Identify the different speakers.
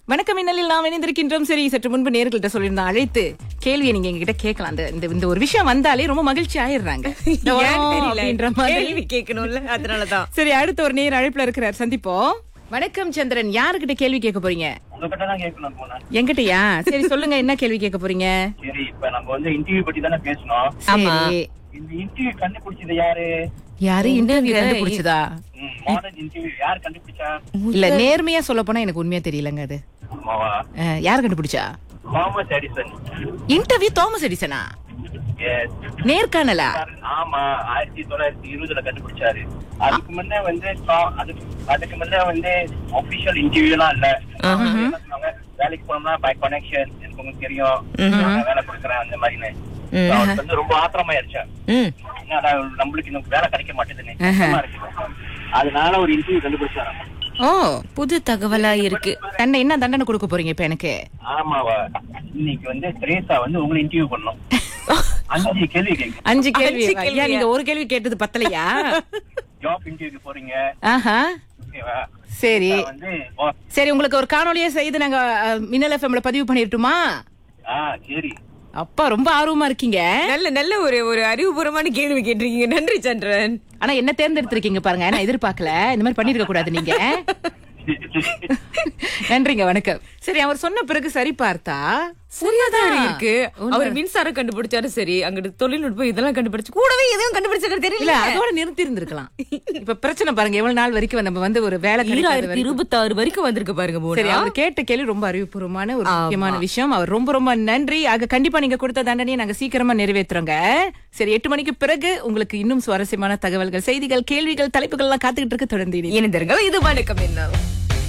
Speaker 1: வணக்கம் மின்னலில் நாம் இணைந்திருக்கின்றோம் சரி சற்று முன்பு நேர்கள்ட்ட சொல்லியிருந்தோம் அழைத்து கேள்வியை நீங்க எங்ககிட்ட கேட்கலாம் அந்த இந்த இந்த ஒரு விஷயம் வந்தாலே ரொம்ப மகிழ்ச்சி ஆயிடுறாங்க இந்த
Speaker 2: ஏன்
Speaker 1: வரோம்
Speaker 2: தெரியல.
Speaker 1: அப்படின்ற மாதிரி
Speaker 2: கேள்வி கேட்கணும்ல அதனாலதான்
Speaker 1: சரி அடுத்த ஒரு நேர் அழைப்புல இருக்கிறார் சந்திப்போம் வணக்கம் சந்திரன் யாருக்கிட்ட கேள்வி கேட்க போறீங்க
Speaker 3: உங்ககிட்ட தான் கேட்கணும் போனேன்
Speaker 1: என்கிட்டயா சரி சொல்லுங்க என்ன கேள்வி கேட்க போறீங்க
Speaker 3: சரி இப்ப நம்ம வந்து இன்டர்வியூ பத்தி தானே பேசணும்
Speaker 2: ஆமா.
Speaker 1: சரி
Speaker 3: இந்த இன்டர்வியூ கண்டுபிடிச்சது யாரு
Speaker 1: யாரு இன்டர்வியூ
Speaker 2: என்னங்க?
Speaker 1: கண்டுபிடிச்சதா
Speaker 3: மாடர்ன் இன்டர்வியூ யார் கண்டுபிடிச்சா
Speaker 1: இல்ல நேர்மையா சொல்ல போனா எனக்கு உண்மையா தெரியலங்க அது
Speaker 3: ஆமாவா
Speaker 1: அஹ், யார் கண்டுபிடிச்சா
Speaker 3: தாமஸ் எடிசன்
Speaker 1: இன்டர்வியூ தாமஸ் எடிசனா
Speaker 3: எஸ்
Speaker 1: நேர்காணலா
Speaker 3: ஆமா ஆயிரத்தி தொள்ளாயிரத்தி இருபதுல கண்டுபிடிச்சாரு அதுக்கு முன்ன வந்து தா- அதுக்கு அதுக்கு முன்ன வந்து ஒபிஷியல் இன்டர்வியூ எல்லாம் இல்ல என்ன சொன்னாங்க, வேலைக்கு போனோம்னா பை கனெக்ஷன் எனக்கு உங்களுக்கு தெரியும் நான் வேலை கொடுக்குறேன் அந்த மாதிரின்னு So, அவருக்கு வந்து ரொம்ப ஆத்திரமாயிருச்சேன்
Speaker 2: ம்.
Speaker 3: என்னடா, நம்மளுக்கு இன்னும் வேலை கிடைக்க மாட்டேதுன்னு கஷ்டமா இருக்கு. அதனால ஒரு இன்டர்வியூ கண்டுபிடிச்சாரு
Speaker 1: ஓ
Speaker 2: புது தகவலா இருக்கு
Speaker 1: தண்டனை என்ன தண்டனை கொடுக்க போறீங்க இப்ப எனக்கு
Speaker 3: ஆமாவா இன்னைக்கு வந்து திரேசா வந்து உங்களை இன்டர்வியூ பண்ணோம் அஞ்சு கேள்வி கேட்கும்
Speaker 1: அஞ்சு கேள்வி
Speaker 2: அஞ்சு
Speaker 1: ஐயா
Speaker 2: கேள்வியா?
Speaker 1: நீங்க ஒரு கேள்வி கேட்டது பத்தலையா
Speaker 3: ஜாப் இன்டர்வியூக்கு போறீங்க
Speaker 1: ஆஹா
Speaker 3: ஓகேவா
Speaker 1: சரி
Speaker 3: நான் வந்து ஓ,
Speaker 1: சரி உங்களுக்கு ஒரு காணொளியே செய்து நாங்க அஹ், மின்னல் எஃப்எம்ல பதிவு பண்ணிரட்டுமா
Speaker 3: ஆ சரி
Speaker 1: அப்பா ரொம்ப ஆர்வமா இருக்கீங்க
Speaker 2: நல்ல நல்ல ஒரு ஒரு அறிவுபூர்வமான கேள்வி கேட்டிருக்கீங்க நன்றி சந்திரன்
Speaker 1: ஆனா என்ன தேர்ந்தெடுத்திருக்கீங்க பாருங்க நான் எதிர்பார்க்கல இந்த மாதிரி பண்ணிருக்க கூடாது நீங்க நன்றிங்க வணக்கம் சரி அவர் சொன்ன பிறகு சரி பார்த்தா
Speaker 2: சரியாதான் இருக்கு அவர் மின்சாரம் கண்டுபிடிச்சாரு சரி அங்கிட்டு தொழில்நுட்பம் இதெல்லாம் கண்டுபிடிச்சு கூடவே எதுவும் கண்டுபிடிச்சாரு
Speaker 1: இல்ல
Speaker 2: தெரியல
Speaker 1: அதோட நிறுத்தி இருந்திருக்கலாம் இப்ப பிரச்சனை பாருங்க எவ்வளவு நாள் வரைக்கும் நம்ம வந்து ஒரு வேலை கிடைக்காத
Speaker 2: ஈராயிரத்தி
Speaker 1: வரைக்கும்.
Speaker 2: இருபத்தி ஆறு வரைக்கும் வந்திருக்கு பாருங்க
Speaker 1: சரி
Speaker 2: போனா
Speaker 1: அவர் கேட்ட கேள்வி ரொம்ப அறிவுபூர்வமான ஒரு
Speaker 2: ஆமா.
Speaker 1: முக்கியமான விஷயம் அவர் ரொம்ப ரொம்ப நன்றி ஆக கண்டிப்பா நீங்க கொடுத்த தண்டனையை நாங்க சீக்கிரமா நிறைவேற்றுறோங்க சரி எட்டு மணிக்கு பிறகு உங்களுக்கு இன்னும் சுவாரஸ்யமான தகவல்கள் செய்திகள் கேள்விகள் தலைப்புகள் எல்லாம் காத்துக்கிட்டு இருக்கு தொடர்ந்து இணைந்திருங்கள்.
Speaker 2: இணைந்திருங்கள் இது வணக்கம் என்ன